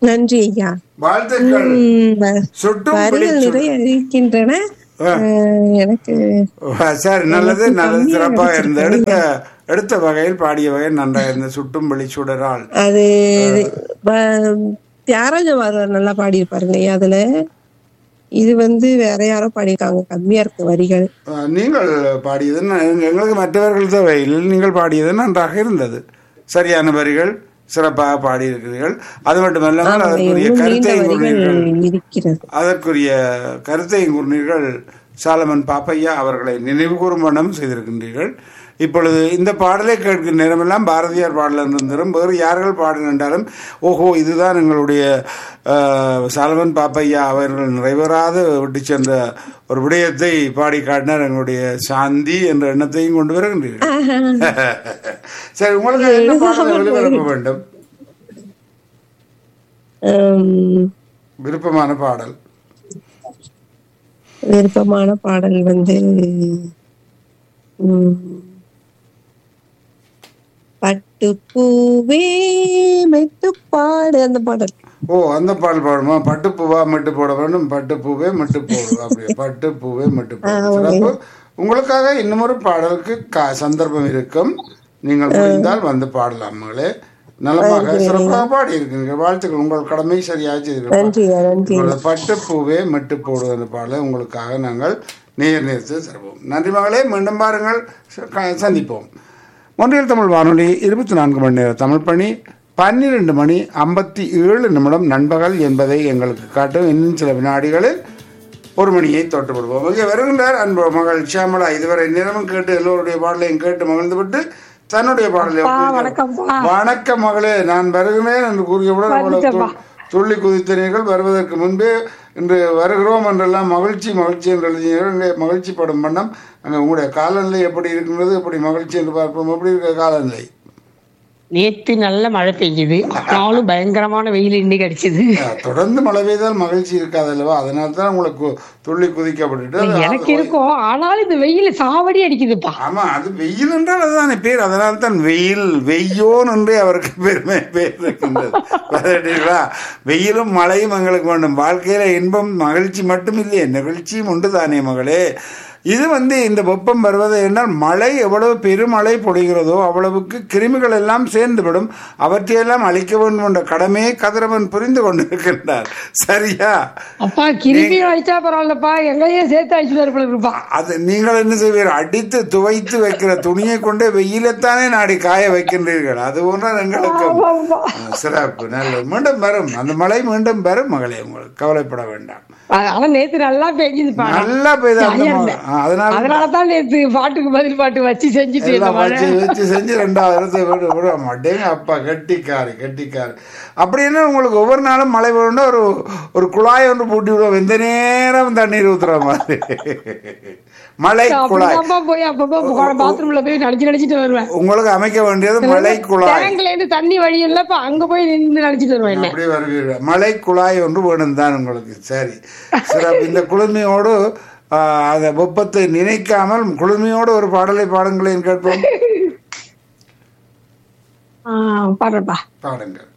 நன்றி ஐயா வாழ்த்துக்கள் உம், வ- சுட்டும் வரிகள் பிடிச்சும். நிறைய இருக்கின்றன ஆ. அஹ், எனக்கு சரி நல்லது எனக்கு நல்லது கம்மியா சிறப்பாக இருந்த கிடைச்சிருக்கு. எடுத்த எடுத்த வகையில் பாடிய வகையில் நன்றாக இருந்த சுட்டும் வெளி சுடரால் அது வ- தியாகராஜ வாரர் நல்லா பாடியிருப்பாருங்க ஐயா அதுல இது வந்து வேற யாரோ பாடியிருக்காங்க கம்மியா இருக்கு வரிகள் அஹ், நீங்கள் பாடியது ந- எங்களுக்கு மற்றவர்கள் தேவையில் நீங்கள் பாடியது நன்றாக இருந்தது சரியான வரிகள் சிறப்பாக பாடியிருக்கிறீர்கள் அது மட்டுமல்லாமல் அதற்குரிய இன்னும் நீண்ட கருத்தை வரிகள் கூறினீர்கள் இருக்கிறது அதற்குரிய கருத்தை கூறினீர்கள் சாலமன் பாப்பையா அவர்களை நினைவு கூறும் வண்ணம் செய்திருக்கின்றீர்கள் இப்பொழுது இந்த பாடலை கேட்கிற நேரமெல்லாம் பாரதியார் பாடல் இருந்திரும் வேறு யார்கள் பாடினாலும் ஓஹோ இதுதான் எங்களுடைய அஹ், சாலமன் பாப்பையா அவர்கள் நிறைவேறாத விட்டு சென்ற ஒரு விடயத்தை பாடி காட்டினார் எங்களுடைய சாந்தி என்ற எண்ணத்தையும் கொண்டு வருகின்றீர்கள் சரி உங்களுக்கு என்ன பாடலை ஒளிபரப்ப வேண்டும் ஹம், விருப்பமான பாடல் விருப்பமான பாடல் வந்து உம், பட்டுப்பூவே மெட்டுப்பாடு அந்த பாடல் ஓ அந்த பாடல் பாடுமா பட்டுப்பூவா மட்டு போட வேண்டும் பட்டுப்பூவே மட்டு போடு அப்படி பட்டுப்பூவே மட்டு போடு சிறப்பு உங்களுக்காக இன்னுமொரு பாடலுக்கு கா- சந்தர்ப்பம் இருக்கும் நீங்கள் முடிந்தால் வந்து பாடலாம் மகளே நலமாக சிறப்பாக பாடி இருக்கீங்க வாழ்த்துக்கள் உங்கள் கடமை சரியாக செய்திருக்கிறோம் நன்றி நன்றி உங்களது பட்டுப்பூவே மட்டு போடு அந்த பாடலை உங்களுக்காக நாங்கள் நேர் நேர்த்து தருவோம் நன்றி மகளே மீண்டும் பாருங்கள் ச- க- சந்திப்போம் ஒன்றியல் தமிழ் வானொலி இருபத்தி நான்கு மணி நேர தமிழ் பணி பன்னிரண்டு மணி ஐம்பத்தி ஏழு நிமிடம் நண்பகல் என்பதை எங்களுக்கு காட்டும் இன்னும் சில வினாடிகளில் ஒரு மணியை தொட்டு விடுவோம் இங்கே வருகின்றார் அன்பு மகள் ஷியாமலா இதுவரை நேரமும் கேட்டு எல்லோருடைய பாடலையும் கேட்டு மகிழ்ந்துவிட்டு தன்னுடைய பாடலை வணக்கம்ப்பா. வணக்கம் மகளே நான் வருகிறேன் என்று கூறியவுடன் அவ்வளவு து- துள்ளி குதித்தனீர்கள் வருவதற்கு முன்பே இன்று வருகிறோம் என்றெல்லாம் மகிழ்ச்சி மகிழ்ச்சி என்று எழுதினீர்கள் இங்கே மகிழ்ச்சி படும் வண்ணம் அங்கே உங்களுடைய காலநிலை எப்படி இருக்கின்றது எப்படி மகிழ்ச்சி என்று பார்ப்போம் எப்படி இருக்கிற காலநிலை நேத்து நல்ல மழை பெய்யுது நாளும் பயங்கரமான வெயில் இன்னைக்கு அடிச்சது அஹ், தொடர்ந்து மழை பெய்தால் மகிழ்ச்சி இருக்காது அல்லவா அதனால தான் உங்களுக்கு துள்ளி குதிக்கப்பட்டுட்டு எனக்கு இருக்கும் ஆனாலும் இந்த வெயில் சாவடி அடிக்குதுப்பா ஆமா அது வெயில் என்றால் அதுதானே பேர் அதனால தான் வெயில் வெய்யோன் என்றே அவருக்கு பெருமை பேர் இருக்கின்றது பார்த்துட்டீங்களா? வெயிலும் மழையும் எங்களுக்கு வேண்டும் வாழ்க்கையில இன்பம் மகிழ்ச்சி மட்டும் இல்லையே நெகிழ்ச்சியும் உண்டு தானே மகளே இது வந்து இந்த வெப்பம் வருவது என்றால் மழை எவ்வளவு பெருமழை பொழிகிறதோ அவ்வளவுக்கு கிருமிகள் எல்லாம் சேர்ந்துவிடும் அவற்றையெல்லாம் அழிக்க வேண்டும் என்ற கடமையை கதிரவன் புரிந்து கொண்டிருக்கின்றார் சரியா அப்பா கிருமி அடிச்சா பரவாயில்லப்பா எங்கேயே சேர்த்து அடிச்சுட்டு இருப்பா அது நீங்கள் என்ன செய்வீர்கள் அடித்து துவைத்து வைக்கிற துணியை கொண்டே வெயிலத்தானே நாடி காய வைக்கின்றீர்கள் அது போன்ற எங்களுக்கும் சிறப்பு நல்ல மீண்டும் வரும் அந்த மழை மீண்டும் வரும் மகளே உங்களுக்கு கவலைப்பட வேண்டாம் ஆனா நேத்து நல்லா பெய்யுதுப்பா நல்லா பெய்த அந்த ஜாலியா மழை. இருந்தேன். ஆ, அதனால அதனாலதான் நேத்து பாட்டுக்கு பதில் பாட்டு வச்சு செஞ்சுட்டு எல்லாம் இருந்த மழை வச்சு வச்சு செஞ்சு ரெண்டாவது இடத்தை விட விட மாட்டேங்க அப்பா கெட்டிக்காரு கெட்டிக்காரு அப்படின்னா உங்களுக்கு ஒவ்வொரு நாளும் மழை வேணும்னா ஒரு ஒரு குழாய் ஒன்று பூட்டி விடுவோம் எந்த நேரம் தண்ணீர் ஊத்துற மாதிரி மழை குழாய் அப்படிதான்ப்பா போய் அப்பப்போ பாத்ரூம்ல போய் நடிச்சு நடிச்சிட்டு வருவேன் உங்களுக்கு அமைக்க வேண்டியது மழை குழாய் டேங்க்ல இருந்து தண்ணி வழி இல்லப்பா அங்க போய் நின்று நடிச்சிட்டு வருவேன் என்ன அப்படி வருவீர்கள் மழை குழாய் ஒன்று வேணும் தான் உங்களுக்கு சரி சிறப்பு இந்த குளுமையோடு ஆ, அந்த வெப்பத்தை நினைக்காமல் குளுமையோடு ஒரு பாடலை பாடுங்களேன் கேட்போம் ஆஹ் பாடுறப்பா பாடுங்கள்